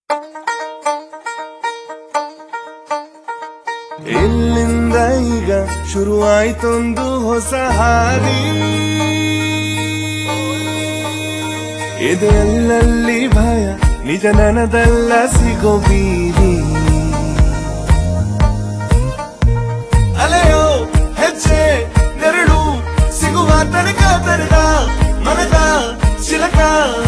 ಇಲ್ಲಿಂದ ಈಗ ಶುರುವಾಯ್ತೊಂದು ಹೊಸ ಹಾದಿ ಇದೆಲ್ಲಲ್ಲಿ ಭಯ ನಿಜ ನನದಲ್ಲ ಸಿಗೋ ಬೀದಿ ಅಲೆಯೋ ಹೆಜ್ಜೆ ನೆರಳು ಸಿಗುವ ತನಕ ತೆರೆದ ಮನದ ಚಿಲಕ